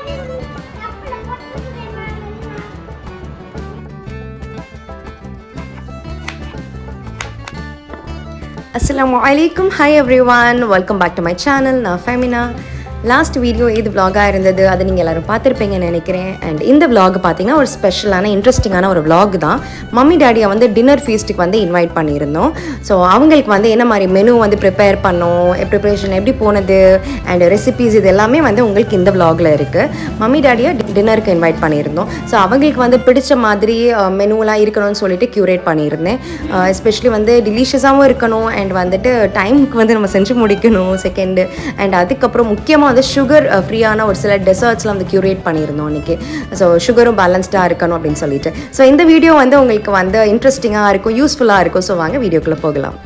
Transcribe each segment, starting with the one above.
அஸ்ஸலாமு அலைக்கும் hi everyone welcome back to my channel நான் ஃபெமினா லாஸ்ட் வீடியோ இது vlog-ஆ இருந்தது அதை நீங்கள் எல்லாரும் பார்த்துருப்பீங்கன்னு நினைக்கிறேன் அண்ட் இந்த vlog பார்த்தீங்கன்னா ஒரு ஸ்பெஷலான இன்ட்ரெஸ்டிங்கான ஒரு vlog தான் மம்மி டேடியை வந்து டின்னர் ஃபீஸ்ட்டுக்கு வந்து இன்வைட் பண்ணியிருந்தோம் ஸோ அவங்களுக்கு வந்து என்ன மாதிரி மெனு வந்து ப்ரிப்பேர் பண்ணோம் ப்ரிப்பரேஷன் எப்படி போனது அண்ட் ரெசிபீஸ் இது எல்லாமே வந்து உங்களுக்கு இந்த vlog-ல இருக்குது மம்மி டேடியை டின்னருக்கு இன்வைட் பண்ணியிருந்தோம் ஸோ அவங்களுக்கு வந்து பிடிச்ச மாதிரி மெனுலாம் இருக்கணும்னு சொல்லிட்டு க்யூரேட் பண்ணியிருந்தேன் எஸ்பெஷலி வந்து டிலீஷியஸாகவும் இருக்கணும் அண்ட் வந்துட்டு டைமுக்கு வந்து நம்ம செஞ்சு முடிக்கணும் செகண்டு அண்ட் அதுக்கப்புறம் முக்கியமாக வந்து சுகர் ஃப்ரீயான ஒரு சில டெசர்ட்ஸ்லாம் வந்து க்யூரேட் பண்ணியிருந்தோம் அன்றைக்கி ஸோ சுகரும் பேலன்ஸ்டாக இருக்கணும் அப்படின்னு சொல்லிட்டு ஸோ இந்த வீடியோ வந்து உங்களுக்கு வந்து இன்ட்ரெஸ்டிங்காக இருக்கும் யூஸ்ஃபுல்லாக இருக்கும் ஸோ வாங்க வீடியோக்குள்ளே போகலாம்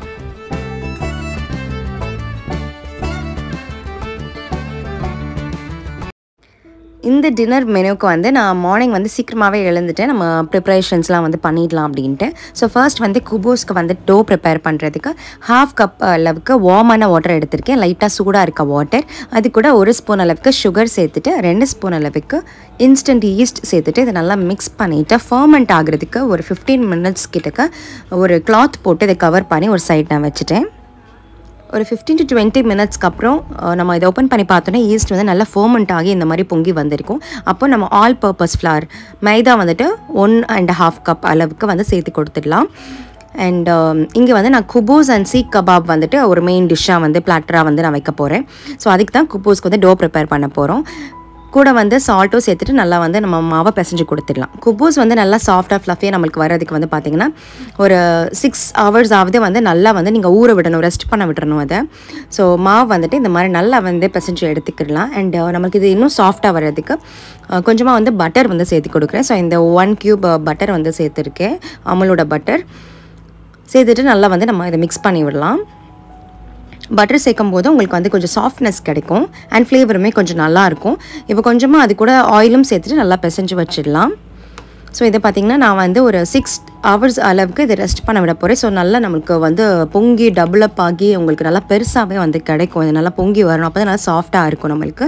இந்த டின்னர் மெனுக்கு வந்து நான் மார்னிங் வந்து சீக்கிரமாகவே எழுந்துட்டேன் நம்ம ப்ரிப்பரேஷன்ஸ்லாம் வந்து பண்ணிடலாம் அப்படின்ட்டு ஸோ ஃபர்ஸ்ட் வந்து குபோஸ்க்கு வந்து டோ ப்ரிப்பேர் பண்ணுறதுக்கு ஹாஃப் கப் அளவுக்கு வார்மான வாட்டர் எடுத்திருக்கேன் லைட்டாக சூடாக இருக்க வாட்டர் அது கூட ஒரு ஸ்பூன் அளவுக்கு சுகர் சேர்த்துட்டு ரெண்டு ஸ்பூன் அளவுக்கு இன்ஸ்டன்ட் ஈஸ்ட் சேர்த்துட்டு இதை நல்லா மிக்ஸ் பண்ணிவிட்டு ஃபர்மெண்ட் ஆகுறதுக்கு ஒரு ஃபிஃப்டீன் மினிட்ஸ் கிட்டக்க ஒரு கிளாத் போட்டு இதை கவர் பண்ணி ஒரு சைட் நான் வச்சுட்டேன் ஒரு ஃபிஃப்டீன் டு டுவெண்ட்டி மினிட்ஸ்க்கு அப்புறம் அஹ், நம்ம இதை ஓப்பன் பண்ணி பார்த்தோன்னா ஈஸ்ட் வந்து நல்லா ஃபோமெண்ட் ஆகி இந்த மாதிரி பொங்கி வந்திருக்கும் அப்போ நம்ம ஆல் பர்பஸ் ஃப்ளார் மைதா வந்துட்டு ஒன் அண்ட் ஹாஃப் கப் அளவுக்கு வந்து சேர்த்து கொடுத்துடலாம் அண்ட் இங்கே வந்து நான் குபூஸ் அண்ட் சீக் கபாப் வந்துட்டு ஒரு மெயின் டிஷ்ஷாக வந்து பிளாட்டராக வந்து நான் வைக்க போகிறேன் ஸோ அதுக்கு தான் குபூஸ்க்கு வந்து டோ ப்ரிப்பேர் பண்ண போகிறோம் கூட வந்து சால்ட்டும் சேர்த்துட்டு நல்லா வந்து நம்ம மாவை பிசைஞ்சு கொடுத்துடலாம் குபூஸ் வந்து நல்லா சாஃப்டாக ஃப்ளஃபியாக நம்மளுக்கு வரதுக்கு வந்து பார்த்திங்கன்னா ஒரு சிக்ஸ் ஹவர்ஸ் ஆகுது வந்து நல்லா வந்து நீங்கள் ஊற விடணும் ரெஸ்ட் பண்ண விடணும் அதை ஸோ மாவு வந்துட்டு இந்த மாதிரி நல்லா வந்து பிசைஞ்சு எடுத்துக்கிடலாம் அண்ட் நமக்கு இது இன்னும் சாஃப்டாக வர்றதுக்கு அஹ், கொஞ்சமாக வந்து பட்டர் வந்து சேர்த்து கொடுக்குறேன் ஸோ இந்த ஒன் க்யூப் பட்டர் வந்து சேர்த்துருக்கேன் அமுலோட பட்டர் சேர்த்துட்டு நல்லா வந்து நம்ம இதை மிக்ஸ் பண்ணி விடலாம் பட்டர் சேர்க்கும் போது உங்களுக்கு வந்து கொஞ்சம் சாஃப்ட்னஸ் கிடைக்கும் அண்ட் ஃப்ளேவருமே கொஞ்சம் நல்லா இருக்கும் இப்போ கொஞ்சமாக அது கூட ஆயிலும் சேர்த்துட்டு நல்லா பிசைஞ்சு வச்சிடலாம் ஸோ இதை பார்த்திங்கன்னா நான் வந்து ஒரு சிக்ஸ் ஹவர்ஸ் அளவுக்கு இதை ரெஸ்ட் பண்ண விட போகிறேன் ஸோ நல்லா நம்மளுக்கு வந்து பொங்கி டபுள் அப் ஆகி உங்களுக்கு நல்லா பெருசாகவே வந்து கிடைக்கும் இது நல்லா பொங்கி வரணும் அப்போ தான் நல்லா சாஃப்டாக இருக்கும் நம்மளுக்கு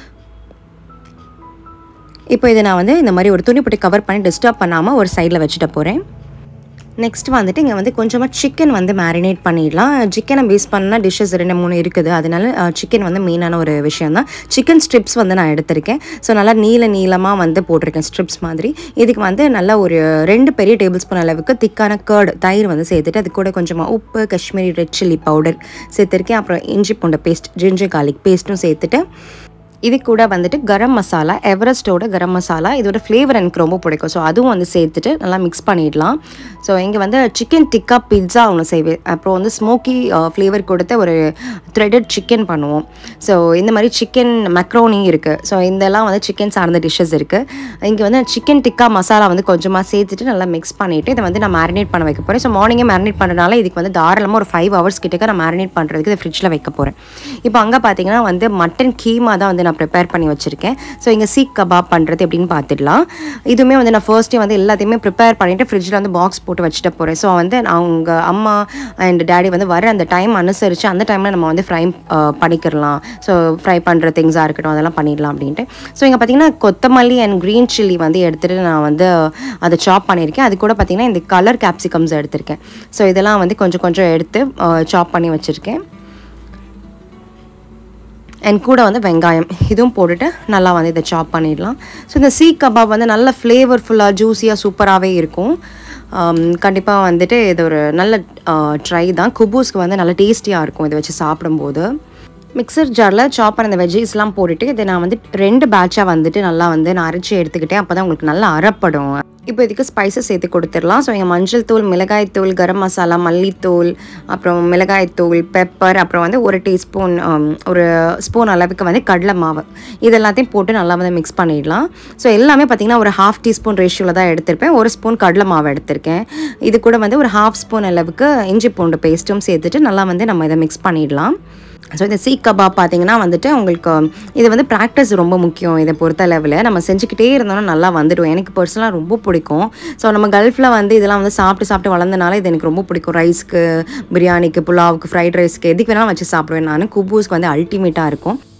இப்போ இதை நான் வந்து இந்த மாதிரி ஒரு துணி போட்டு கவர் பண்ணி டிஸ்டர்ப் பண்ணாமல் ஒரு சைடில் வச்சுட்டு போகிறேன் நெக்ஸ்ட் வந்துட்டு இங்கே வந்து கொஞ்சமாக சிக்கன் வந்து மேரினேட் பண்ணிடலாம் சிக்கனை பேஸ் பண்ணால் டிஷ்ஷஸ் ரெண்டு மூணு இருக்குது அதனால சிக்கன் வந்து மெயினான ஒரு விஷயம் தான் சிக்கன் ஸ்ட்ரிப்ஸ் வந்து நான் எடுத்திருக்கேன் ஸோ நல்லா நீல நீளமாக வந்து போட்டிருக்கேன் ஸ்ட்ரிப்ஸ் மாதிரி இதுக்கு வந்து நல்லா ஒரு ரெண்டு பெரிய டேபிள் ஸ்பூன் அளவுக்கு திக்கான கேர்டு தயிர் வந்து சேர்த்துட்டு அது கூட கொஞ்சமாக உப்பு காஷ்மீரி ரெட் சில்லி பவுடர் சேர்த்துருக்கேன் அப்புறம் இஞ்சி பூண்டை பேஸ்ட் ஜிஞ்சர் கார்லிக் பேஸ்ட்டும் சேர்த்துட்டு இது கூட வந்துட்டு கரம் மசாலா எவரெஸ்ட்டோட கரம் மசாலா இதோட ஃப்ளேவர் எனக்கு ரொம்ப பிடிக்கும் ஸோ அதுவும் வந்து சேர்த்துட்டு நல்லா மிக்ஸ் பண்ணிடலாம் ஸோ இங்கே வந்து சிக்கன் டிக்கா பிட்ஸா ஒன்று செய்வேன் அப்புறம் வந்து ஸ்மோக்கி ஃப்ளேவர் கொடுத்த ஒரு த்ரெடட் சிக்கன் பண்ணுவோம் ஸோ இந்த மாதிரி சிக்கன் மெக்ரோனி இருக்குது ஸோ இதெல்லாம் வந்து சிக்கன் சார்ந்த டிஷ்ஷஸ் இருக்குது இங்கே வந்து சிக்கன் டிக்கா மசாலா வந்து கொஞ்சமாக சேர்த்துட்டு நல்லா மிக்ஸ் பண்ணிவிட்டு இதை வந்து நான் மேரினேட் பண்ண வைக்க போகிறேன் ஸோ மார்னிங்கே மேரினேட் பண்ணுறதுனால இதுக்கு வந்து தாராளமாக ஒரு ஃபைவ் ஹவர்ஸ் கிட்டக்க நான் மேரினேட் பண்ணுறதுக்கு இதை ஃப்ரிட்ஜில் வைக்க போகிறேன் இப்போ அங்கே பார்த்தீங்கன்னா வந்து மட்டன் கீமா தான் வந்து நான் ப்ரிப்பேர் பண்ணி வச்சுருக்கேன் ஸோ இங்கே சீக் கபாப் பண்ணுறது எப்படின்னு பார்த்துடலாம் இதுவுமே வந்து நான் ஃபர்ஸ்ட்டே வந்து எல்லாத்தையுமே ப்ரிப்பேர் பண்ணிவிட்டு ஃப்ரிட்ஜில் வந்து பாக்ஸ் போட்டு வச்சுட்டு போகிறேன் ஸோ வந்து அவங்க அம்மா அண்ட் டேடி வந்து வர அந்த டைம் அனுசரித்து அந்த டைமில் நம்ம வந்து ஃப்ரை பண்ணிக்கிறலாம் ஸோ ஃப்ரை பண்ணுற திங்ஸாக இருக்கட்டும் அதெல்லாம் பண்ணிடலாம் அப்படின்ட்டு ஸோ இங்கே பார்த்தீங்கன்னா கொத்தமல்லி அண்ட் க்ரீன் சில்லி வந்து எடுத்துகிட்டு நான் வந்து அதை சாப் பண்ணியிருக்கேன் அது கூட பார்த்தீங்கன்னா இந்த கலர் கேப்சிகம்ஸ் எடுத்திருக்கேன் ஸோ இதெல்லாம் வந்து கொஞ்சம் கொஞ்சம் எடுத்து சாப் பண்ணி வச்சுருக்கேன் அண்ட் கூட வந்து வெங்காயம் இதுவும் போட்டுட்டு நல்லா வந்து இதை சாப் பண்ணிடலாம் ஸோ இந்த சீக் கபாப் வந்து நல்ல ஃப்ளேவர்ஃபுல்லாக ஜூஸியாக சூப்பராகவே இருக்கும் கண்டிப்பாக வந்துட்டு இது ஒரு நல்ல ட்ரை தான் குபூஸ்க்கு வந்து நல்ல டேஸ்டியாக இருக்கும் இதை வச்சு சாப்பிடும்போது மிக்சர் ஜாரில் சாப் பண்ண இந்த வெஜ்ஜீஸ்லாம் போட்டுட்டு இதை நான் வந்து ரெண்டு பேட்சாக வந்துட்டு நல்லா வந்து நான் அரைச்சி எடுத்துக்கிட்டேன் அப்போ தான் உங்களுக்கு நல்லா அரைப்படும் இப்போ இதுக்கு ஸ்பைசஸ் சேர்த்து கொடுத்துடலாம் ஸோ இங்கே மஞ்சள் தூள் மிளகாய் தூள் கரம் மசாலா மல்லித்தூள் அப்புறம் மிளகாய் தூள் பெப்பர் அப்புறம் வந்து ஒரு டீஸ்பூன் ஒரு ஸ்பூன் அளவுக்கு வந்து கடலை மாவு இது எல்லாத்தையும் போட்டு நல்லா வந்து மிக்ஸ் பண்ணிடலாம் ஸோ எல்லாமே பார்த்திங்கன்னா ஒரு ஹாஃப் டீஸ்பூன் ரேஷியோவில் தான் எடுத்திருப்பேன் ஒரு ஸ்பூன் கடலை மாவு எடுத்திருக்கேன் இது கூட வந்து ஒரு ஹாஃப் ஸ்பூன் அளவுக்கு இஞ்சி பூண்டு பேஸ்ட்டும் சேர்த்துட்டு நல்லா வந்து நம்ம இதை மிக்ஸ் பண்ணிடலாம் ஸோ இந்த சீக் கபாப் பார்த்தீங்கன்னா வந்துட்டு உங்களுக்கு இது வந்து ப்ராக்டிஸ் ரொம்ப முக்கியம் இதை பொறுத்த அளவில் நம்ம செஞ்சுக்கிட்டே இருந்தோம்னா நல்லா வந்துடும் எனக்கு பர்சனலாக ரொம்ப பிடிக்கும் ஸோ நம்ம கல்ஃபில் வந்து இதெல்லாம் வந்து சாப்பிட்டு சாப்பிட்டு வளர்ந்தனால இது எனக்கு ரொம்ப பிடிக்கும் ரைஸ்க்கு பிரியாணிக்கு புலாவுக்கு ஃப்ரைட் ரைஸ்க்கு எதுக்கு வேணாலும் வச்சு சாப்பிடுவேன் நான் குபூஸ்க்கு வந்து அல்டிமேட்டாக இருக்கும்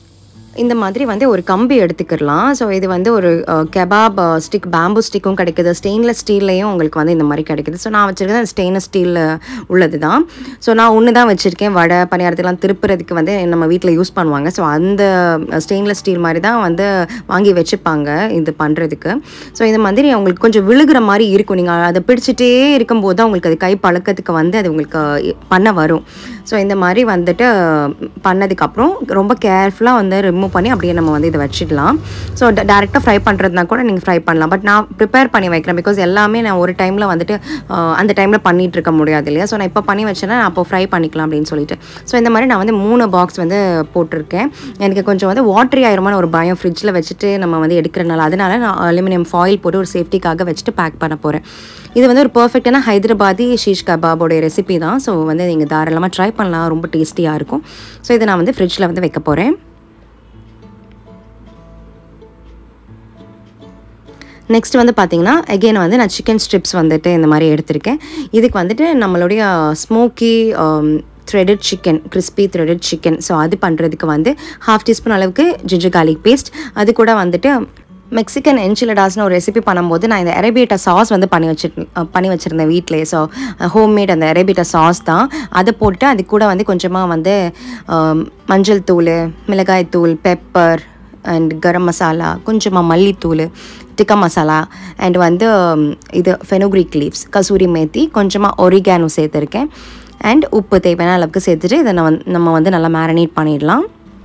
இந்த மாதிரி வந்து ஒரு கம்பி எடுத்துக்கிடலாம் ஸோ இது வந்து ஒரு கெபாப் ஸ்டிக் பேம்பு ஸ்டிக்கும் கிடைக்குது ஸ்டெயின்லெஸ் ஸ்டீல்லையும் உங்களுக்கு வந்து இந்த மாதிரி கிடைக்குது ஸோ நான் வச்சுருக்கேன் ஸ்டெயின்லெஸ் ஸ்டீலில் உள்ளது தான் ஸோ நான் ஒன்று தான் வச்சுருக்கேன் வடை பணியாரத்துலாம் திருப்புறதுக்கு வந்து நம்ம வீட்டில் யூஸ் பண்ணுவாங்க ஸோ அந்த ஸ்டெயின்லெஸ் ஸ்டீல் மாதிரி தான் வந்து வாங்கி வச்சுப்பாங்க இது பண்ணுறதுக்கு ஸோ இந்த மாதிரி உங்களுக்கு கொஞ்சம் விழுகிற மாதிரி இருக்கும் நீங்கள் அதை பிடிச்சிட்டே இருக்கும்போது தான் உங்களுக்கு அது கை பழக்கத்துக்கு வந்து அது உங்களுக்கு பண்ண வரும் ஸோ இந்த மாதிரி வந்துட்டு பண்ணதுக்கப்புறம் ரொம்ப கேர்ஃபுல்லாக வந்து ரிமூவ் பண்ணி அப்படியே நம்ம வந்து இதை வச்சிடலாம் ஸோ டேரெக்டாக ஃப்ரை பண்ணுறதுனா கூட நீங்கள் ஃப்ரை பண்ணலாம் பட் நான் ப்ரிப்பேர் பண்ணி வைக்கிறேன் பிகாஸ் எல்லாமே நான் ஒரு டைமில் வந்துட்டு அஹ், அந்த டைமில் பண்ணிட்டு இருக்க முடியாது இல்லையா ஸோ நான் இப்போ பண்ணி வச்சேன்னா நான் அப்போ ஃப்ரை பண்ணிக்கலாம் அப்படின்னு சொல்லிட்டு ஸோ இந்த மாதிரி நான் வந்து மூணு பாக்ஸ் வந்து போட்டிருக்கேன் எனக்கு கொஞ்சம் வந்து வாட்டரி ஆயிருமான ஒரு பயம் ஃப்ரிட்ஜில் வச்சுட்டு நம்ம வந்து எடுக்கிறனால அதனால நான் அலுமினியம் ஃபாயில் போட்டு ஒரு சேஃப்டிக்காக வச்சுட்டு பேக் பண்ண போகிறேன் இது வந்து ஒரு பர்ஃபெக்டான ஹைதராபாதி ஷீஷ் கபாபோடைய ரெசிபி தான் ஸோ வந்து நீங்கள் தாராளமாக ட்ரை பண்ணலாம் ரொம்ப டேஸ்டியாக இருக்கும் ஸோ இதை நான் வந்து ஃப்ரிட்ஜில் வந்து வைக்க போகிறேன் நெக்ஸ்ட் வந்து பார்த்தீங்கன்னா அகெயின் வந்து நான் சிக்கன் ஸ்ட்ரிப்ஸ் வந்துட்டு இந்த மாதிரி எடுத்திருக்கேன் இதுக்கு வந்துட்டு நம்மளுடைய smoky threaded chicken crispy threaded chicken so அது பண்ணுறதுக்கு வந்து ஹாஃப் டீஸ்பூன் அளவுக்கு ஜிஞ்சர் garlic பேஸ்ட் அது கூட வந்துட்டு மெக்சிகன் என்சிலடாஸ்னு ஒரு ரெசிபி பண்ணும்போது நான் இந்த அரேபியட்டா சாஸ் வந்து பண்ணி வச்சு பண்ணி வச்சுருந்தேன் வீட்டிலே ஸோ ஹோம்மேட் அந்த அரேபியட்டா சாஸ் தான் அதை போட்டு அது கூட வந்து கொஞ்சமாக வந்து ஆம், மஞ்சள் தூள் மிளகாய் தூள் பெப்பர் அண்ட் கரம் மசாலா கொஞ்சமாக மல்லித்தூள் டிக்கா மசாலா அண்ட் வந்து ம், இது ஃபெனோக்ரிக் லீவ்ஸ் கசூரி மேத்தி கொஞ்சமாக ஒரிகானோ சேர்த்துருக்கேன் அண்ட் உப்பு தேவையான அளவுக்கு சேர்த்துட்டு இதை நான் வந்து- நம்ம வந்து நல்லா மேரினேட் பண்ணிடலாம்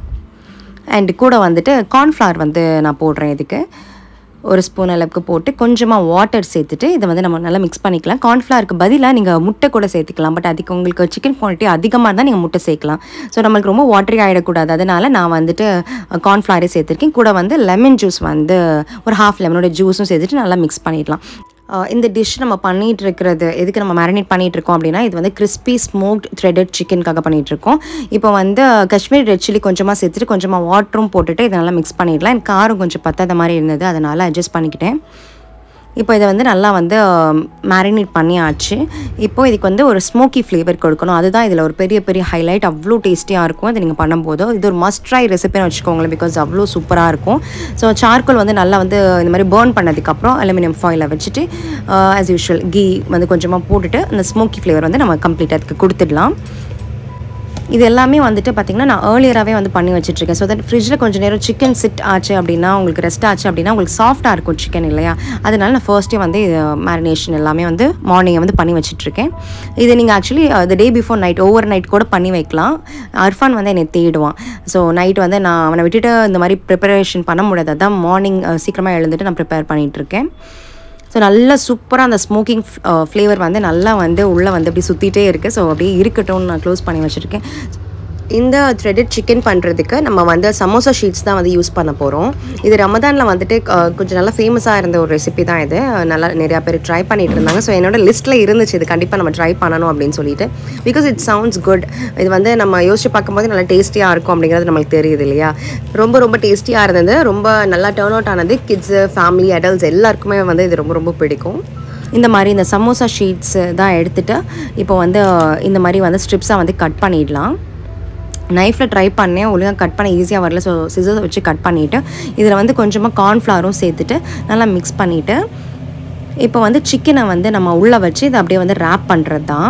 அண்ட் கூட வந்துட்டு கார்ன்ஃப்ளவர் வந்து நான் போடுறேன் இதுக்கு ஒரு ஸ்பூன் அளவுக்கு போட்டு கொஞ்சமாக வாட்டர் சேர்த்துட்டு இதை வந்து நம்ம நல்லா மிக்ஸ் பண்ணிக்கலாம் கார்ன்ஃப்ளவருக்கு பதிலாக நீங்கள் முட்டை கூட சேர்த்துக்கலாம் பட் அதுக்கு உங்களுக்கு சிக்கன் குவான்டிட்டி அதிகமாக இருந்தால் நீங்கள் முட்டை சேர்க்கலாம் ஸோ நம்மளுக்கு ரொம்ப வாட்டரி ஆகிடக்கூடாது அதனால நான் வந்துட்டு கார்ன்ஃப்ளவரே சேர்த்துருக்கேன் கூட வந்து லெமன் ஜூஸ் வந்து ஒரு ஹாஃப் லெமனோட ஜூஸும் சேர்த்துட்டு நல்லா மிக்ஸ் பண்ணிடலாம் ஆஹ் இந்த டிஷ் நம்ம பண்ணிட்டு இருக்கிறது எதுக்கு நம்ம மேரினேட் பண்ணிட்டு இருக்கோம் அப்படின்னா இது வந்து கிறிஸ்பி ஸ்மோக்ட் த்ரெடட் சிக்கனுக்காக பண்ணிட்டு இருக்கோம் இப்போ வந்து காஷ்மீர் ரெட் சில்லி கொஞ்சமாக சேர்த்துட்டு கொஞ்சமாக வாட்டரும் போட்டுட்டு இதை நல்லா மிக்ஸ் பண்ணிடலாம் எனக்கு காரம் கொஞ்சம் பத்தாத மாதிரி இருந்தது அதனால் அட்ஜஸ்ட் பண்ணிக்கிட்டேன் இப்போ இதை வந்து நல்லா வந்து மேரினேட் பண்ணியாச்சு இப்போ இதுக்கு வந்து ஒரு ஸ்மோக்கி ஃப்ளேவர் கொடுக்கணும் அதுதான் இதில் ஒரு பெரிய பெரிய ஹைலைட் அவ்வளோ டேஸ்டியாக இருக்கும் இது நீங்கள் பண்ணும்போது இது ஒரு மஸ்ட் ட்ரை ரெசிபின்னு வச்சுக்கோங்களேன் பிகாஸ் அவ்வளோ சூப்பராக இருக்கும் ஸோ சார்கோல் வந்து நல்லா வந்து இந்த மாதிரி பேர்ன் பண்ணதுக்கப்புறம் அலுமினியம் ஃபாயிலை வச்சுட்டு ஆஸ் யூஷுவல் கீ வந்து கொஞ்சமாக போட்டுட்டு அந்த ஸ்மோக்கி ஃப்ளேவர் வந்து நம்ம கம்ப்ளீட்டாக அதுக்கு கொடுத்துடலாம் இது எல்லாமே வந்துட்டு பார்த்திங்கன்னா நான் ஏர்லியராகவே வந்து பண்ணி வச்சிட்ருக்கேன் ஸோ தட் ஃப்ரிட்ஜில் கொஞ்சம் நேரம் சிக்கன் சிட் ஆச்சு அப்படின்னா உங்களுக்கு ரெஸ்ட் ஆச்சு அப்படின்னா உங்களுக்கு சாஃப்டாக இருக்கும் சிக்கன் இல்லையா அதனால நான் ஃபர்ஸ்ட்டே வந்து இது மேரினேஷன் எல்லாமே வந்து மார்னிங்கை வந்து பண்ணி வச்சிட்ருக்கேன் இது நீங்கள் actually the day before night overnight கூட பண்ணி வைக்கலாம் அர்ஃபான் வந்து என்னை தேடுவான் ஸோ நைட் வந்து நான் அவனை விட்டுட்டு இந்த மாதிரி ப்ரிப்பரேஷன் பண்ண முடியாது அதான் மார்னிங் சீக்கிரமாக எழுந்துட்டு நான் ப்ரிப்பேர் பண்ணிகிட்ருக்கேன் ஸோ நல்லா சூப்பராக அந்த ஸ்மோக்கிங் ஃப்ளேவர் வந்து நல்லா வந்து உள்ளே வந்து அப்படி சுற்றிட்டே இருக்குது ஸோ அப்படியே இருக்கட்டும்னு நான் க்ளோஸ் பண்ணி வச்சுருக்கேன் இந்த த்ரெடட் சிக்கன் பண்ணுறதுக்கு நம்ம வந்து சமோசா ஷீட்ஸ் தான் வந்து யூஸ் பண்ண போகிறோம் இது ரமதானில் வந்துட்டு அஹ், கொஞ்சம் நல்லா ஃபேமஸாக இருந்த ஒரு ரெசிபி தான் இது நல்லா நிறையா பேர் ட்ரை பண்ணிட்டு இருந்தாங்க ஸோ என்னோட லிஸ்ட்டில் இருந்துச்சு இது கண்டிப்பாக நம்ம ட்ரை பண்ணணும் அப்படின்னு சொல்லிட்டு பிகாஸ் இட் சவுண்ட்ஸ் குட் இது வந்து நம்ம யோசிச்சு பார்க்கும்போது நல்லா டேஸ்டியாக இருக்கும் அப்படிங்கிறது நம்மளுக்கு தெரியுது இல்லையா ரொம்ப ரொம்ப டேஸ்டியாக இருந்தது ரொம்ப நல்லா டேர்ன் அவுட் ஆனது கிட்ஸு ஃபேமிலி அடல்ட்ஸ் எல்லாருக்குமே வந்து இது ரொம்ப ரொம்ப பிடிக்கும் இந்த மாதிரி இந்த சமோசா ஷீட்ஸ் தான் எடுத்துட்டு இப்போ வந்து இந்த மாதிரி வந்து ஸ்ட்ரிப்ஸாக வந்து கட் பண்ணிடலாம் நைஃப்பில் ட்ரை பண்ணேன் ஒழுங்காக கட் பண்ண ஈஸியாக வரல ஸோ சிசர்ஸ் வச்சு கட் பண்ணிவிட்டு இதில் வந்து கொஞ்சமாக கார்ன்ஃப்ளவரும் சேர்த்துட்டு நல்லா மிக்ஸ் பண்ணிவிட்டு இப்போ வந்து சிக்கனை வந்து நம்ம உள்ளே வச்சு இதை அப்படியே வந்து ரேப் பண்ணுறது தான்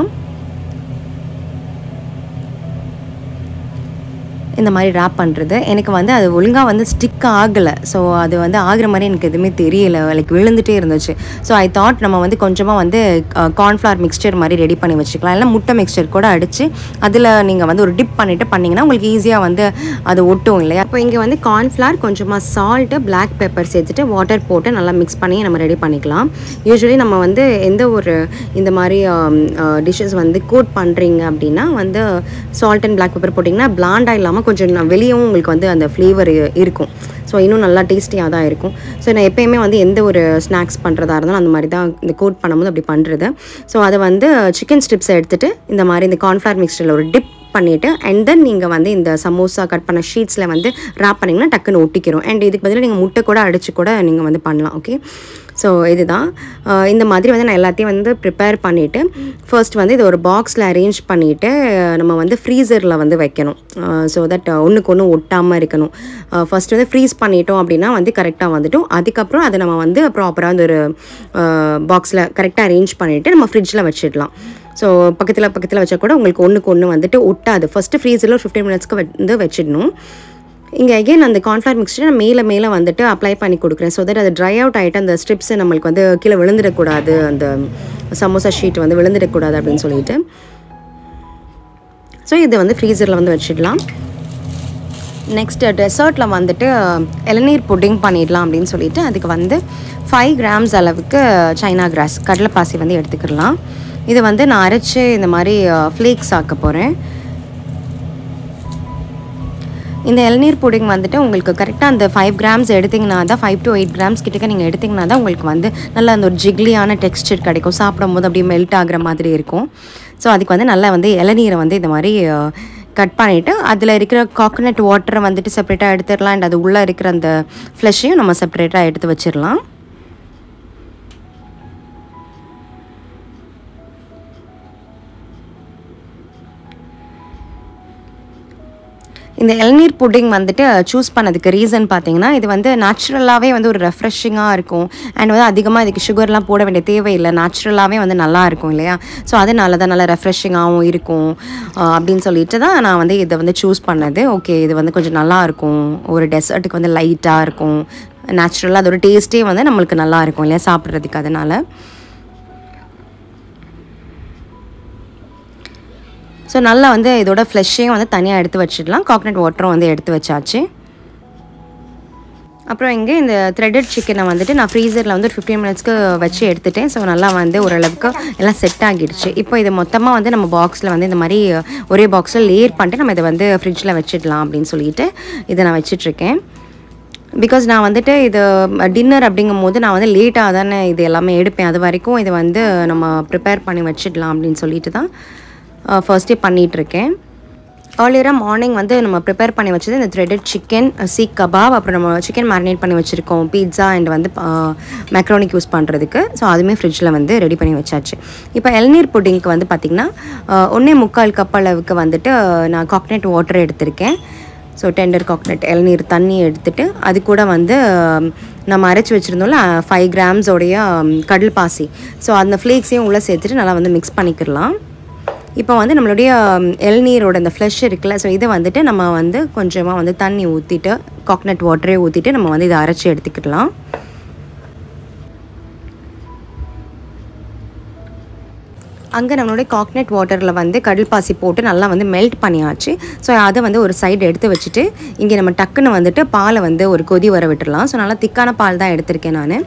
இந்த மாதிரி ரேப் பண்ணுறது எனக்கு வந்து அது ஒழுங்காக வந்து ஸ்டிக் ஆகலை ஸோ அது வந்து ஆகுற மாதிரி எனக்கு எதுவுமே தெரியல லைக் விழுந்துட்டே இருந்துச்சு ஸோ ஐ தாட் நம்ம வந்து கொஞ்சமாக வந்து கார்ன்ஃப்ளவர் மிக்ஸ்சர் மாதிரி ரெடி பண்ணி வச்சுக்கலாம் இல்லை முட்டை மிக்ஸ்சர் கூட அடித்து அதில் நீங்கள் வந்து ஒரு டிப் பண்ணிவிட்டு பண்ணிங்கன்னா உங்களுக்கு ஈஸியாக வந்து அது ஒட்டும் இல்லையா இப்போ இங்கே வந்து கார்ன்ஃப்ளவர் கொஞ்சமாக சால்ட்டு பிளாக் பெப்பர் சேர்த்துட்டு வாட்டர் போட்டு நல்லா மிக்ஸ் பண்ணி நம்ம ரெடி பண்ணிக்கலாம் யூஸ்வலி நம்ம வந்து எந்த ஒரு இந்த மாதிரி டிஷ்ஷஸ் வந்து கோட் பண்ணுறீங்க அப்படின்னா வந்து சால்ட் அண்ட் பிளாக் பெப்பர் போட்டிங்கன்னா பிளாண்டாக இல்லாமல் கொஞ்சம் ந- வெளியவும் உங்களுக்கு வந்து அந்த ஃப்ளேவர் இருக்கும் ஸோ இன்னும் நல்லா டேஸ்டியாக தான் இருக்கும் ஸோ நான் எப்பயுமே வந்து எந்த ஒரு ஸ்நாக்ஸ் பண்ணுறதா இருந்தாலும் அந்த மாதிரி தான் இந்த கோட் பண்ணும்போது அப்படி பண்ணுறது ஸோ அதை வந்து சிக்கன் ஸ்ட்ரிப்ஸை எடுத்துகிட்டு இந்த மாதிரி இந்த கார்ன்ஃப்ளவர் மிக்ஸ்டரில் ஒரு டிப் பண்ணிவிட்டு அண்ட் தென் நீங்கள் வந்து இந்த சமோசா கட் பண்ண ஷீட்ஸில் வந்து ரேப் பண்ணிங்கன்னா டக்குன்னு ஒட்டிக்கிறோம் அண்ட் இதுக்கு பதிலாக நீங்கள் முட்டை கூட அடித்து கூட நீங்கள் வந்து பண்ணலாம் ஓகே ஸோ இதுதான் அஹ் இந்த மாதிரி வந்து நான் எல்லாத்தையும் வந்து ப்ரிப்பேர் பண்ணிவிட்டு ஃபர்ஸ்ட் வந்து இது ஒரு பாக்ஸில் அரேஞ்ச் பண்ணிவிட்டு நம்ம வந்து ஃப்ரீசரில் வந்து வைக்கணும் ஸோ தட் ஒன்றுக்கு ஒன்று ஒட்டாமல் இருக்கணும் ஃபர்ஸ்ட் வந்து ஃப்ரீஸ் பண்ணிட்டோம் அப்படின்னா வந்து கரெக்டாக வந்துட்டும் அதுக்கப்புறம் அதை நம்ம வந்து ப்ராப்பராக அந்த ஒரு பாக்ஸில் கரெக்டாக அரேஞ்ச் பண்ணிவிட்டு நம்ம ஃப்ரிட்ஜில் வச்சிடலாம் ஸோ பக்கத்தில் பக்கத்தில் வச்சா கூட உங்களுக்கு ஒன்றுக்கு ஒன்று வந்துட்டு ஒட்டாது ஃபஸ்ட்டு ஃப்ரீசரில் ஒரு ஃபிஃப்டீன் மினிட்ஸ்க்கு வந்து வச்சிடணும் இங்கே அகைன் அந்த கார்ன்ஃப்ளவர் மிக்ஸ்டர் நான் மேலே மேலே வந்துட்டு அப்ளை பண்ணி கொடுக்குறேன் ஸோ தட் அது ட்ரை அவுட் ஆகிட்டு அந்த ஸ்ட்ரிப்ஸ் நம்மளுக்கு வந்து கீழே விழுந்துடக்கூடாது அந்த சமோசா ஷீட் வந்து விழுந்துடக்கூடாது அப்படின்னு சொல்லிட்டு ஸோ இதை வந்து ஃப்ரீசரில் வந்து வச்சிடலாம் நெக்ஸ்ட் டெசர்ட்டில் வந்துட்டு இளநீர் புட்டிங் பண்ணிடலாம் அப்படின்னு சொல்லிட்டு அதுக்கு வந்து ஃபைவ் கிராம்ஸ் அளவுக்கு சைனா கிராஸ் கடலைப்பாசி வந்து எடுத்துக்கிடலாம் இது வந்து நான் அரைச்சி இந்த மாதிரி ஃப்ளேக்ஸ் ஆக்க போகிறேன் இந்த இளநீர் புடிங் வந்துட்டு உங்களுக்கு கரெக்டாக அந்த ஃபைவ் கிராம்ஸ் எடுத்திங்கன்னா தான் ஃபைவ் டு எயிட் கிராம்ஸ் கிட்டக்க நீங்கள் எடுத்திங்கன்னா தான் உங்களுக்கு வந்து நல்லா அந்த ஒரு ஜிக்லியான டெக்ஸ்டர் கிடைக்கும் சாப்பிடும்போது அப்படியே மெல்ட் ஆகுற மாதிரி இருக்கும் ஸோ அதுக்கு வந்து நல்லா வந்து இளநீரை வந்து இந்த மாதிரி கட் பண்ணிவிட்டு அதில் இருக்கிற காக்கனட் வாட்டரை வந்துட்டு செப்பரேட்டாக எடுத்துடலாம் அண்ட் அது உள்ளே இருக்கிற அந்த ஃப்ளஷையும் நம்ம செப்பரேட்டாக எடுத்து வச்சிடலாம் இந்த இளநீர் புட்டிங் வந்துட்டு சூஸ் பண்ணதுக்கு ரீசன் பார்த்தீங்கன்னா இது வந்து நேச்சுரலாகவே வந்து ஒரு ரெஃப்ரெஷிங்காக இருக்கும் அண்ட் வந்து அதிகமாக இதுக்கு சுகர்லாம் போட வேண்டிய தேவையில்லை நேச்சுரலாகவே வந்து நல்லா இருக்கும் இல்லையா ஸோ அதனால தான் நல்லா ரெஃப்ரெஷிங்காகவும் இருக்கும் அஹ் அப்படின்னு சொல்லிட்டு தான் நான் வந்து இதை வந்து சூஸ் பண்ணது ஓகே இது வந்து கொஞ்சம் நல்லா இருக்கும் ஒரு டெசர்ட்டுக்கு வந்து லைட்டாக இருக்கும் நேச்சுரலாக அதோட டேஸ்ட்டே வந்து நம்மளுக்கு நல்லா இருக்கும் இல்லையா சாப்பிட்றதுக்கு அதனால் ஸோ நல்லா வந்து இதோட ஃப்ளஷ்ஷையும் வந்து தனியாக எடுத்து வச்சிடலாம் காக்னட் வாட்டரும் வந்து எடுத்து வச்சாச்சு அப்புறம் இங்கே இந்த த்ரெடட் சிக்கனை வந்துட்டு நான் ஃப்ரீசரில் வந்து ஒரு ஃபிஃப்டீன் மினிட்ஸ்க்கு வச்சு எடுத்துட்டேன் ஸோ நல்லா வந்து ஓரளவுக்கு எல்லாம் செட் ஆகிடுச்சு இப்போ இதை மொத்தமாக வந்து நம்ம பாக்ஸில் வந்து இந்த மாதிரி ஒரே பாக்ஸில் லேயர் பண்ணிட்டு நம்ம இதை வந்து ஃப்ரிட்ஜில் வச்சிடலாம் அப்படின்னு சொல்லிட்டு இதை நான் வச்சிட்ருக்கேன் பிகாஸ் நான் வந்துட்டு இது டின்னர் அப்படிங்கும் போது நான் வந்து லேட்டாக தானே இது எல்லாமே எடுப்பேன் அது வரைக்கும் இதை வந்து நம்ம ப்ரிப்பேர் பண்ணி வச்சிடலாம் அப்படின்னு சொல்லிட்டு தான் ஃபர்ஸ்டே பண்ணிகிட்ருக்கேன் ஏர்லியராக மார்னிங் வந்து நம்ம ப்ரிப்பேர் பண்ணி வச்சது இந்த த்ரெடட் சிக்கன் சீக் கபாப் அப்புறம் நம்ம சிக்கன் மேரினேட் பண்ணி வச்சுருக்கோம் பீட்சா அண்ட் வந்து மெக்ரோனிக் யூஸ் பண்ணுறதுக்கு ஸோ அதுவுமே ஃப்ரிட்ஜில் வந்து ரெடி பண்ணி வச்சாச்சு இப்போ இளநீர் புட்டிங்க்கு வந்து பார்த்திங்கன்னா ஒன்றே முக்கால் கப் அளவுக்கு வந்துட்டு நான் காக்னட் வாட்டர் எடுத்திருக்கேன் ஸோ டெண்டர் காக்னட் இளநீர் தண்ணி எடுத்துட்டு அது கூட வந்து நம்ம அரைச்சி வச்சுருந்தோம்ல ஃபைவ் கிராம்ஸோடைய கடல் பாசி ஸோ அந்த ஃப்ளேக்ஸையும் உள்ளே சேர்த்துட்டு நல்லா வந்து மிக்ஸ் பண்ணிக்கிடலாம் இப்போ வந்து நம்மளுடைய இளநீரோட அந்த ஃப்ளஷ் இருக்குல்ல ஸோ இதை வந்துட்டு நம்ம வந்து கொஞ்சமாக வந்து தண்ணி ஊற்றிட்டு காக்னட் வாட்டரே ஊற்றிட்டு நம்ம வந்து இதை அரைச்சி எடுத்துக்கிடலாம் அங்கே நம்மளுடைய காக்னட் வாட்டரில் வந்து கடல் பாசி போட்டு நல்லா வந்து மெல்ட் பண்ணியாச்சு ஸோ அதை வந்து ஒரு சைடு எடுத்து வச்சுட்டு இங்கே நம்ம டக்குன்னு வந்துட்டு பாலை வந்து ஒரு கொதி வர விட்டுடலாம் ஸோ நல்லா திக்கான பால் தான் எடுத்திருக்கேன் நான்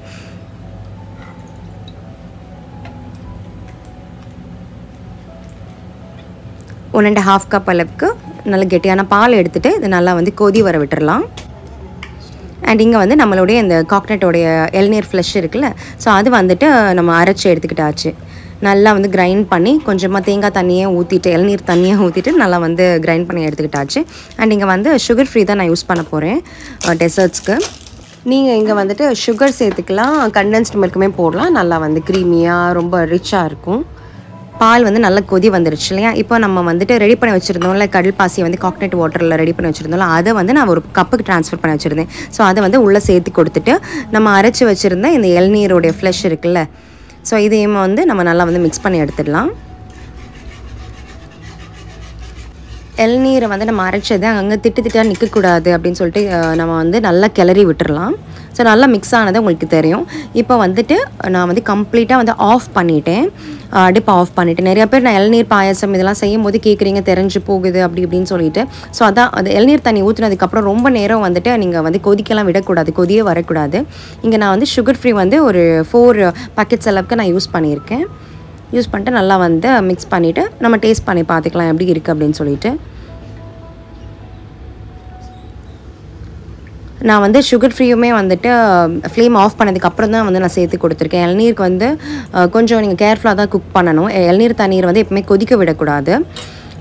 ஒன் அண்ட் ஹாஃப் கப் அளவுக்கு நல்ல கெட்டியான பால் எடுத்துகிட்டு இது நல்லா வந்து கொதி வர விட்டுறலாம் அண்ட் இங்கே வந்து நம்மளுடைய இந்த காக்னட்டோடைய இளநீர் ஃப்ளஷ் இருக்குல்ல ஸோ அது வந்துட்டு நம்ம அரைச்சி எடுத்துக்கிட்டாச்சு நல்லா வந்து கிரைண்ட் பண்ணி கொஞ்சமாக தேங்காய் தண்ணியே ஊற்றிட்டு இளநீர் தண்ணியை ஊற்றிட்டு நல்லா வந்து கிரைண்ட் பண்ணி எடுத்துக்கிட்டாச்சு அண்ட் இங்கே வந்து சுகர் ஃப்ரீ தான் நான் யூஸ் பண்ண போகிறேன் டெசர்ட்ஸ்க்கு நீங்கள் இங்கே வந்துட்டு சுகர் சேர்த்துக்கலாம் கண்டென்ஸ்டு மில்க்குமே போடலாம் நல்லா வந்து க்ரீமியாக ரொம்ப ரிச்சாக இருக்கும் பால் வந்து நல்லா கொதி வந்துருச்சு இல்லையா இப்போ நம்ம வந்துட்டு ரெடி பண்ணி வச்சுருந்தோம்ல கடல் பாசி வந்து காக்னட் வாட்டரில் ரெடி பண்ணி வச்சுருந்தோம்ல அதை வந்து நான் ஒரு கப்புக்கு ட்ரான்ஸ்ஃபர் பண்ணி வச்சுருந்தேன் ஸோ அதை வந்து உள்ளே சேர்த்து கொடுத்துட்டு நம்ம அரைச்சி வச்சுருந்த இந்த இளநீரோடைய ஃப்ளஷ் இருக்குல்ல ஸோ இதையும் வந்து நம்ம நல்லா வந்து மிக்ஸ் பண்ணி எடுத்துடலாம் இளநீரை வந்து நம்ம அரைச்சது அங்கே திட்டு திட்டாக நிற்கக்கூடாது அப்படின்னு சொல்லிட்டு அஹ், நம்ம வந்து நல்லா கிளறி விட்டுறலாம் ஸோ நல்லா மிக்ஸ் ஆனது உங்களுக்கு தெரியும் இப்போ வந்துட்டு நான் வந்து கம்ப்ளீட்டாக வந்து ஆஃப் பண்ணிட்டேன் அஹ், அடுப்பை ஆஃப் பண்ணிட்டேன் நிறைய பேர் நான் இளநீர் பாயாசம் இதெல்லாம் செய்யும் போது கேட்குறீங்க தெரிஞ்சு போகுது அப்படி இப்படின்னு சொல்லிட்டு ஸோ அதான் அது இளநீர் தண்ணி ஊற்றுனதுக்கப்புறம் ரொம்ப நேரம் வந்துட்டு நீங்கள் வந்து கொதிக்கலாம் விடக்கூடாது கொதியே வரக்கூடாது இங்கே நான் வந்து சுகர் ஃப்ரீ வந்து ஒரு ஃபோர் பாக்கெட்ஸ் அளவுக்கு நான் யூஸ் பண்ணியிருக்கேன் யூஸ் பண்ணிட்டு நல்லா வந்து மிக்ஸ் பண்ணிவிட்டு நம்ம டேஸ்ட் பண்ணி பார்த்துக்கலாம் எப்படி இருக்குது அப்படின்னு சொல்லிட்டு நான் வந்து சுகர் ஃப்ரீயுமே வந்துட்டு ஃப்ளேம் ஆஃப் பண்ணதுக்கு அப்புறம் தான் வந்து நான் சேர்த்து கொடுத்துருக்கேன் இளநீருக்கு வந்து அஹ், கொஞ்சம் நீங்கள் கேர்ஃபுல்லாக தான் குக் பண்ணணும் இளநீர் தண்ணீர் வந்து எப்பவுமே கொதிக்க விடக்கூடாது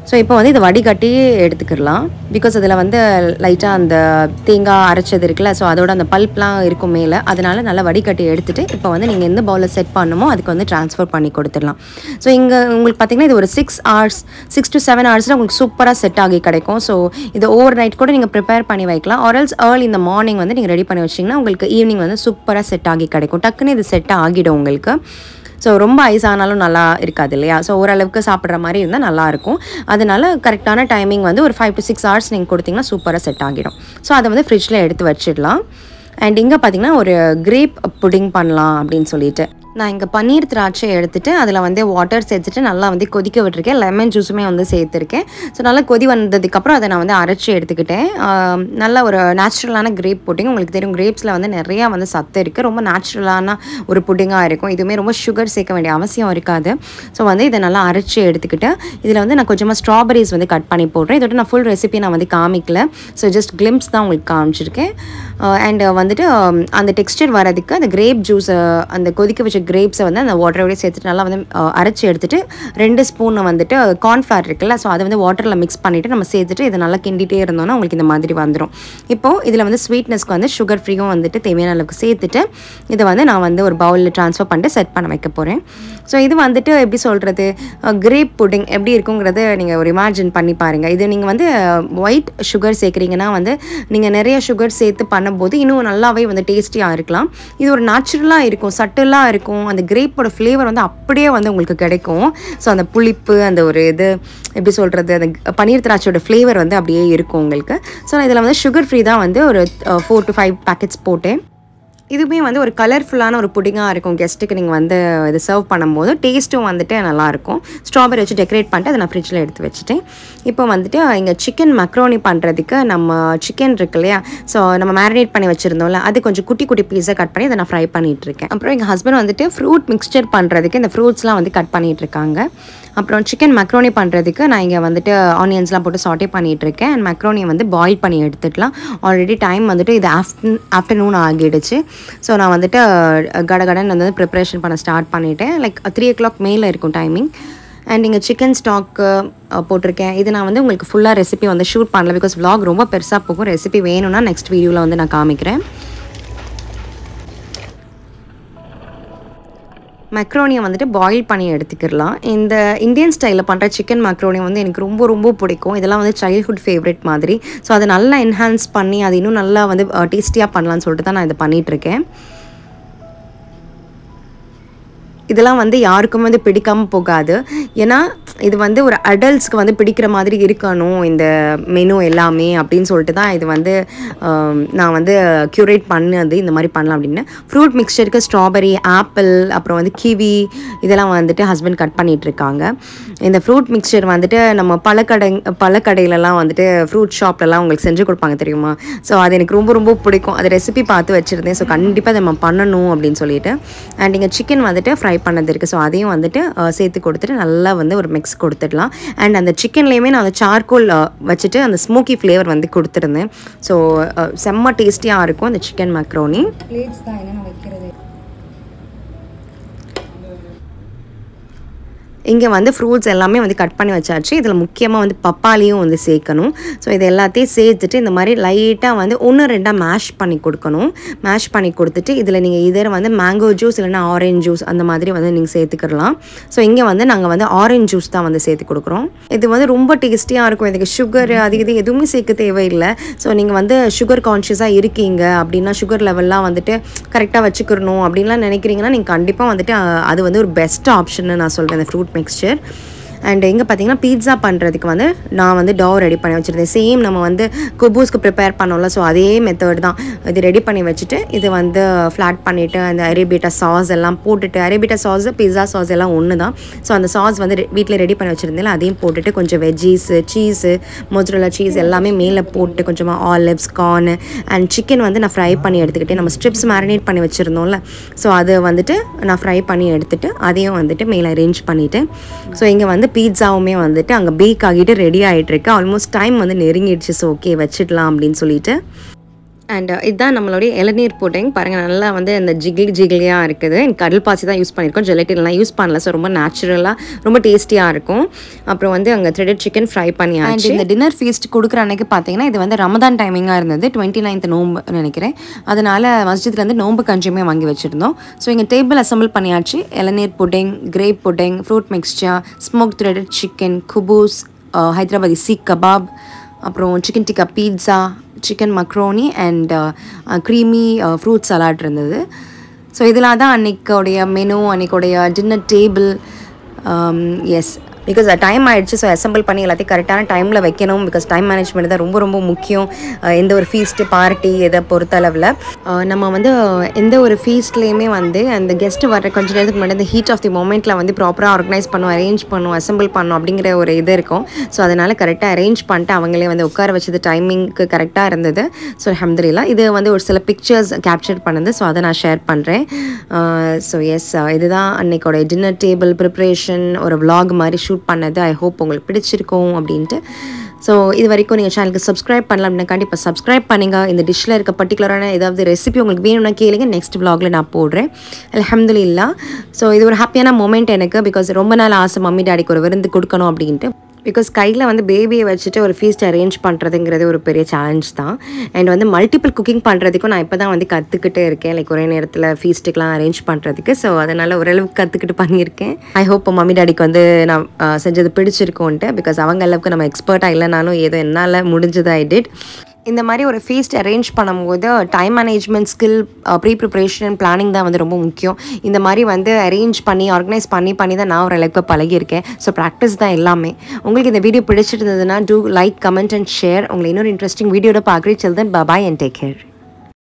ஸோ இப்போ வந்து இதை வடிகட்டி எடுத்துக்கிடலாம் பிகாஸ் அதில் வந்து லைட்டாக அந்த தேங்காய் அரைச்சது இருக்குல்ல ஸோ அதோட அந்த பல்ப்லாம் இருக்கும் மேலே அதனால நல்லா வடிகட்டி எடுத்துட்டு இப்போ வந்து நீங்கள் எந்த பவுலில் செட் பண்ணுமோ அதுக்கு வந்து ட்ரான்ஸ்ஃபர் பண்ணி கொடுத்துடலாம் ஸோ இங்கே உங்களுக்கு பார்த்தீங்கன்னா இது ஒரு six hours six to seven ஹவர்ஸில் உங்களுக்கு சூப்பராக செட் ஆகி கிடைக்கும் ஸோ இது ஓவர் நைட் கூட நீங்கள் ப்ரிப்பேர் பண்ணி வைக்கலாம் ஆர்எல்ஸ் ஏர்லி இந்த மார்னிங் வந்து நீங்கள் ரெடி பண்ணி வச்சிங்கன்னா உங்களுக்கு ஈவினிங் வந்து சூப்பராக செட் ஆகி கிடைக்கும் டக்குன்னு இது செட் ஆகிடும் உங்களுக்கு ஸோ ரொம்ப ஐஸ் ஆனாலும் நல்லா இருக்காது இல்லையா ஸோ ஓரளவுக்கு சாப்பிட்ற மாதிரி இருந்தால் நல்லாயிருக்கும் அதனால கரெக்டான டைமிங் வந்து ஒரு ஃபைவ் டு சிக்ஸ் ஹவர்ஸ் நீங்கள் கொடுத்தீங்கன்னா சூப்பராக செட் ஆகிடும் ஸோ அதை வந்து ஃப்ரிட்ஜில் எடுத்து வச்சிடலாம் அண்ட் இங்கே பார்த்தீங்கன்னா ஒரு கிரேப் புடிங் பண்ணலாம் அப்படின்னு சொல்லிட்டு நான் இங்கே பன்னீர் திராட்சை எடுத்துட்டு அதில் வந்து வாட்டர் சேர்த்துட்டு நல்லா வந்து கொதிக்க விட்டுருக்கேன் லெமன் ஜூஸுமே வந்து சேர்த்துருக்கேன் ஸோ நல்லா கொதி வந்ததுக்கப்புறம் அதை நான் வந்து அரைச்சி எடுத்துக்கிட்டேன் ஆம், நல்ல ஒரு நேச்சுரலான கிரேப் புட்டிங் உங்களுக்கு தெரியும் கிரேப்ஸில் வந்து நிறையா வந்து சத்து இருக்குது ரொம்ப நேச்சுரலான ஒரு புட்டிங்காக இருக்கும் இதுவுமே ரொம்ப சுகர் சேர்க்க வேண்டிய அவசியம் இருக்காது ஸோ வந்து இதை நல்லா அரைச்சி எடுத்துக்கிட்டு இதில் வந்து நான் கொஞ்சமாக ஸ்ட்ராபெரிஸ் வந்து கட் பண்ணி போடுறேன் இதோட நான் ஃபுல் ரெசிபி நான் வந்து காமிக்கல ஸோ ஜஸ்ட் கிளிம்ஸ் தான் உங்களுக்கு காமிச்சிருக்கேன் அண்ட் வந்துட்டு ஆம், அந்த டெக்ஸ்டர் வரதுக்கு அந்த கிரேப் ஜூஸ் அந்த கொதிக்க வச்ச கிரேப்ஸை வந்து அந்த வாட்டரோடய சேர்த்துட்டு நல்லா வந்து அஹ், அரைச்சி எடுத்துட்டு ரெண்டு ஸ்பூன் வந்துட்டு கார்ன்ஃப்ளவர் இருக்குல்ல ஸோ அதை வந்து வாட்டரில் மிக்ஸ் பண்ணிவிட்டு நம்ம சேர்த்துட்டு இதை நல்லா கிண்டிகிட்டே இருந்தோம்னா உங்களுக்கு இந்த மாதிரி வந்துடும் இப்போது இதில் வந்து ஸ்வீட்னஸ்க்கு வந்து சுகர் ஃப்ரீயும் வந்துட்டு தேவையான அளவுக்கு சேர்த்துட்டு இதை வந்து நான் வந்து ஒரு பவுலில் ட்ரான்ஸ்ஃபர் பண்ணிட்டு செட் பண்ண வைக்க போகிறேன் ஸோ இது வந்துட்டு எப்படி சொல்கிறது கிரேப் புட்டிங் எப்படி இருக்குங்கிறத நீங்கள் ஒரு இமேஜின் பண்ணி பாருங்கள் இது நீங்கள் வந்து ஒயிட் சுகர் சேர்க்குறீங்கன்னா வந்து நீங்கள் நிறைய சுகர் சேர்த்து பண்ணும்போது இன்னும் நல்லாவே வந்து டேஸ்டியாக இருக்கலாம் இது ஒரு நேச்சுரலாக இருக்கும் சட்டிலாக இருக்கும் அந்த கிரேப்போட ஃப்ளேவர் வந்து அப்படியே வந்து உங்களுக்கு கிடைக்கும் ஸோ அந்த புளிப்பு அந்த ஒரு இது எப்படி சொல்கிறது அந்த பன்னீர் திராட்சையோட ஃப்ளேவர் வந்து அப்படியே இருக்கும் உங்களுக்கு ஸோ இதில் வந்து சுகர் ஃப்ரீ தான் வந்து ஒரு ஃபோர் டு ஃபைவ் பேக்கெட்ஸ் போட்டேன் இதுவுமே வந்து ஒரு கலர்ஃபுல்லான ஒரு புடிங்காக இருக்கும் கெஸ்ட்டுக்கு நீங்கள் வந்து இது சர்வ் பண்ணும்போது டேஸ்ட்டும் வந்துட்டு நல்லாயிருக்கும் ஸ்ட்ராபெரி வச்சு டெக்கரேட் பண்ணிட்டு அதை நான் ஃப்ரிட்ஜில் எடுத்து வச்சுட்டேன் இப்போ வந்துட்டு இங்கே சிக்கன் மக்ரோனி பண்ணுறதுக்கு நம்ம சிக்கன் இருக்கு இல்லையா ஸோ நம்ம மேரினேட் பண்ணி வச்சுருந்தோம்ல அது கொஞ்சம் குட்டி குட்டி பீஸாக கட் பண்ணி அதை நான் ஃப்ரை பண்ணிட்டு இருக்கேன் அப்புறம் எங்கள் ஹஸ்பண்ட் வந்துட்டு ஃப்ரூட் மிக்ஸ்சர் பண்ணுறதுக்கு இந்த ஃப்ரூட்ஸ்லாம் வந்து கட் பண்ணிட்டு இருக்காங்க அப்புறம் சிக்கன் மக்ரோனி பண்ணுறதுக்கு நான் இங்கே வந்துட்டு ஆனியன்ஸ்லாம் போட்டு சாட்டே பண்ணிட்டு இருக்கேன் அண்ட் மக்ரோனியை வந்து பாயில் பண்ணி எடுத்துக்கலாம் ஆல்ரெடி டைம் வந்துட்டு இது ஆஃப்டர் ஆஃப்டர்நூன் ஆகிடுச்சு ஸோ நான் வந்துட்டு அஹ், கடகடன்னு வந்து ப்ரிப்பரேஷன் பண்ண ஸ்டார்ட் பண்ணிட்டேன் லைக் த்ரீ ஓ கிளாக் மேலே இருக்கும் டைமிங் அண்ட் இங்கே சிக்கன் ஸ்டாக்கு போட்டிருக்கேன் இது நான் வந்து உங்களுக்கு ஃபுல்லாக ரெசிபி வந்து ஷூட் பண்ணல பிகாஸ் vlog ரொம்ப பெருசாக போகும் ரெசிபி வேணும்னா நெக்ஸ்ட் வீடியோவில் வந்து நான் காமிக்கிறேன் மக்ரோனியை வந்துட்டு பாயில் பண்ணி எடுத்துக்கிடலாம் இந்த இந்தியன் ஸ்டைலில் பண்ணுற சிக்கன் மக்ரோனி வந்து எனக்கு ரொம்ப ரொம்ப பிடிக்கும் இதெல்லாம் வந்து சைல்ட்ஹுட் ஃபேவரட் மாதிரி ஸோ அதை நல்லா என்ஹான்ஸ் பண்ணி அது இன்னும் நல்லா வந்து டேஸ்டியாக பண்ணலாம்னு சொல்லிட்டு தான் நான் இதை பண்ணிகிட்ருக்கேன் இதெல்லாம் வந்து யாருக்கும் வந்து பிடிக்காம போகாது ஏன்னா இது வந்து ஒரு அடல்ட்ஸ்க்கு வந்து பிடிக்கிற மாதிரி இருக்கணும் இந்த மெனு எல்லாமே அப்படின்னு சொல்லிட்டு தான் இது வந்து ஆம், நான் வந்து க்யூரேட் பண்ணது இந்த மாதிரி பண்ணலாம் அப்படின்னு ஃப்ரூட் மிக்சருக்கு ஸ்ட்ராபெரி ஆப்பிள் அப்புறம் வந்து கிவி இதெல்லாம் வந்துட்டு ஹஸ்பண்ட் கட் பண்ணிட்டு இருக்காங்க இந்த ஃப்ரூட் மிக்சர் வந்துட்டு நம்ம பழக்கடை பழக்கடையிலலாம் வந்துட்டு ஃப்ரூட் ஷாப்லலாம் உங்களுக்கு செஞ்சு கொடுப்பாங்க தெரியுமா ஸோ அது எனக்கு ரொம்ப ரொம்ப பிடிக்கும் அது ரெசிபி பார்த்து வச்சுருந்தேன் ஸோ கண்டிப்பாக அதை நம்ம பண்ணணும் அப்படின்னு சொல்லிட்டு அண்ட் இங்கே சிக்கன் வந்துட்டு ஃப்ரை பண்ணது இருக்குது ஸோ அதையும் வந்துட்டு அஹ், சேர்த்து கொடுத்துட்டு நல்லா வந்து ஒரு மிக்ஸ் கொடுத்துடலாம் அண்ட் அந்த சிக்கன்லேயுமே நான் அந்த சார்கோல் வச்சுட்டு அந்த ஸ்மோக்கி ஃப்ளேவர் வந்து கொடுத்துருந்தேன் ஸோ செம்ம டேஸ்டியாக இருக்கும் அந்த சிக்கன் மக்ரோனி பிளேட்ஸ் தான் என்னென்ன வைக்கிறது இங்கே வந்து ஃப்ரூட்ஸ் எல்லாமே வந்து கட் பண்ணி வச்சாச்சு இதில் முக்கியமாக வந்து பப்பாளியும் வந்து சேர்க்கணும் ஸோ இது எல்லாத்தையும் சேர்த்துட்டு இந்த மாதிரி லைட்டாக வந்து ஒன்று ரெண்டாக மேஷ் பண்ணி கொடுக்கணும் மேஷ் பண்ணி கொடுத்துட்டு இதில் நீங்கள் இதர் வந்து மேங்கோ ஜூஸ் இல்லைன்னா ஆரஞ்சு ஜூஸ் அந்த மாதிரி வந்து நீங்கள் சேர்த்துக்கிடலாம் ஸோ இங்கே வந்து நாங்கள் வந்து ஆரஞ்சு ஜூஸ் தான் வந்து சேர்த்து கொடுக்குறோம் இது வந்து ரொம்ப டேஸ்டியாக இருக்கும் இதுக்கு சுகர் அது இது எதுவுமே சேர்க்க தேவையில்லை ஸோ நீங்கள் வந்து சுகர் கான்ஷியஸாக இருக்கீங்க அப்படின்னா சுகர் லெவல்லாம் வந்துட்டு கரெக்டாக வச்சுக்கிறணும் அப்படின்லாம் நினைக்கிறீங்கன்னா நீங்கள் கண்டிப்பாக வந்துட்டு அஹ், அது வந்து ஒரு பெஸ்ட் ஆப்ஷன் நான் சொல்கிறேன் இந்த ஃப்ரூட் மிக்ஸ்சர் அண்ட் இங்கே பார்த்தீங்கன்னா பீட்சா பண்ணுறதுக்கு வந்து நான் வந்து டோ ரெடி பண்ணி வச்சுருந்தேன் சேம் நம்ம வந்து குபூஸ்க்கு ப்ரிப்பேர் பண்ணோம்ல ஸோ அதே மெத்தட் தான் இது ரெடி பண்ணி வச்சுட்டு இது வந்து ஃப்ளாட் பண்ணிவிட்டு அந்த அரேபிட்டா சாஸ் எல்லாம் போட்டுட்டு அரேபிட்டா சாஸ் பீஸா சாஸ் எல்லாம் ஒன்று தான் ஸோ அந்த சாஸ் வந்து வீட்டில் ரெடி பண்ணி வச்சுருந்தேன் அதையும் போட்டுட்டு கொஞ்சம் வெஜ்ஜீஸு சீஸு மொஜரலா சீஸ் எல்லாமே மேலே போட்டு கொஞ்சமாக ஆலிவ்ஸ் கார்னு அண்ட் சிக்கன் வந்து நான் ஃப்ரை பண்ணி எடுத்துக்கிட்டேன் நம்ம ஸ்ட்ரிப்ஸ் மேரினேட் பண்ணி வச்சுருந்தோம்ல ஸோ அது வந்துட்டு நான் ஃப்ரை பண்ணி எடுத்துட்டு அதையும் வந்துட்டு மேலே அரேஞ்ச் பண்ணிவிட்டு ஸோ இங்கே வந்து பீட்சாவுமே வந்துட்டு அங்கே பேக் ஆகிட்டு ரெடி ஆகிட்டு இருக்கு ஆல்மோஸ்ட் டைம் வந்து நெருங்கிடுச்சு ஸோ ஓகே வச்சிடலாம் அப்படின்னு சொல்லிட்டு அண்ட் இதுதான் நம்மளுடைய இளநீர் புட்டிங் பாருங்கள் நல்லா வந்து அந்த ஜிகில் ஜிகிலியாக இருக்குது எனக்கு கடல் பாசி தான் யூஸ் பண்ணியிருக்கோம் ஜெலட்டின்லாம் யூஸ் பண்ணல ஸோ ரொம்ப நேச்சுரலாக ரொம்ப டேஸ்டியாக இருக்கும் அப்புறம் வந்து அங்கே த்ரெடட் சிக்கன் ஃப்ரை பண்ணியாச்சு இந்த டின்னர் ஃபீஸ்ட் கொடுக்குற அன்னைக்கு பார்த்தீங்கன்னா இது வந்து ரமதான் டைமிங்காக இருந்தது டுவெண்ட்டி நைன்த் நோம்பு நினைக்கிறேன் அதனால் மஸ்ஜித்லேருந்து நோம்பு கஞ்சியுமே வாங்கி வச்சுருந்தோம் ஸோ இங்கே டேபிள் அசம்பிள் பண்ணியாச்சு இளநீர் pudding grape pudding fruit mixture smoke threaded chicken குபூஸ் ஹைதராபாதி சீக் கபாப் அப்புறம் chicken tikka pizza chicken macaroni and creamy fruit salad இருந்தது ஸோ இதெல்லாம் தான் அன்னைக்கோடைய மெனு அன்னைக்கோடைய dinner table yes because time ஆயிடுச்சு ஸோ அசம்பிள் பண்ணி எல்லாத்தையும் கரெக்டான டைமில் வைக்கணும் பிகாஸ் டைம் மேனேஜ்மெண்ட் தான் ரொம்ப ரொம்ப முக்கியம் அஹ் எந்த ஒரு ஃபீஸ்ட்டு பார்ட்டி இதை பொறுத்தளவில் அஹ் நம்ம வந்து எந்த ஒரு ஃபீஸ்ட்லேயுமே வந்து அந்த கெஸ்ட்டு வர கொஞ்ச நேரத்துக்கு முன்னாடி அந்த ஹீட் ஆஃப் தி மூமெண்ட்டில் வந்து ப்ராப்பராக ஆர்கனைஸ் பண்ணும் அரேஞ்ச் பண்ணும் அசம்பிள் பண்ணும் அப்படிங்கிற ஒரு இது இருக்கும் ஸோ அதனால் கரெக்டாக அரேஞ்ச் பண்ணிட்டு அவங்களே வந்து உட்கார வச்சது டைமிங்க்கு கரெக்டாக இருந்தது ஸோ அஹமதுல்லா இது வந்து ஒரு சில பிக்சர்ஸ் கேப்சர் பண்ணது ஸோ அதை நான் ஷேர் பண்ணுறேன் ஸோ எஸ் இதுதான் அன்னைக்கோட டின்னர் டேபிள் ப்ரிப்ரேஷன் ஒரு vlog மாதிரி ஷூட் பண்ணது ஐ ஹோப் உங்களுக்கு பிடிச்சிருக்கும் அப்படின்ட்டு ஸோ இது வரைக்கும் நீங்கள் சேனலுக்கு சப்ஸ்கிரைப் பண்ணலாம் அப்படின்னா கண்டிப்பாக சப்ஸ்கிரைப் பண்ணுங்க இந்த டிஷ்ஷில் இருக்க பர்டிகுலரான ஏதாவது ரெசிபி உங்களுக்கு வேணும்னா கேளுங்க நெக்ஸ்ட் vlogல நான் போடுறேன் அல்ஹம்துலில்லா ஸோ இது ஒரு ஹாப்பியான மூமெண்ட் எனக்கு பிகாஸ் ரொம்ப நாள் ஆசை மம்மி டாடிக்கு ஒரு விருந்து கொடுக்கணும் அப்படின்ட்டு பிகாஸ் கையில் வந்து பேபியை வச்சுட்டு ஒரு ஃபீஸ்ட் அரேஞ்ச் பண்ணுறதுங்கிறது ஒரு பெரிய சேலஞ்ச் தான் அண்ட் வந்து மல்டிபிள் குக்கிங் பண்ணுறதுக்கும் நான் இப்போ தான் வந்து கற்றுக்கிட்டே இருக்கேன் லைக் ஒரே நேரத்தில் ஃபீஸ்ட்டுக்கெலாம் அரேஞ்ச் பண்ணுறதுக்கு ஸோ அதனால் ஓரளவுக்கு கற்றுக்கிட்டு பண்ணியிருக்கேன் ஐ ஹோப் மம்மி டாடிக்கு வந்து நான் அஹ், செஞ்சது பிடிச்சிருக்கோன்ட்டு பிகாஸ் அவங்க அளவுக்கு நம்ம எக்ஸ்பர்ட்டாக இல்லைனாலும் ஏதோ என்னால் முடிஞ்சது ஐ டிட் இந்த மாதிரி ஒரு ஃபீஸ்ட் அரேஞ்ச் பண்ணும்போது time management skill pre preparation planning தான் வந்து ரொம்ப முக்கியம் இந்த மாதிரி வந்து அரேஞ்ச் பண்ணி ஆர்கனைஸ் பண்ணி பண்ணி தான் நான் ஓரளவுக்கு பழகியிருக்கேன் ஸோ ப்ராக்டிஸ் தான் எல்லாமே உங்களுக்கு இந்த வீடியோ பிடிச்சிருந்ததுன்னா do like comment and share உங்களை இன்னொரு இன்ட்ரெஸ்டிங் வீடியோட பார்க்குறேன் till then bye and take care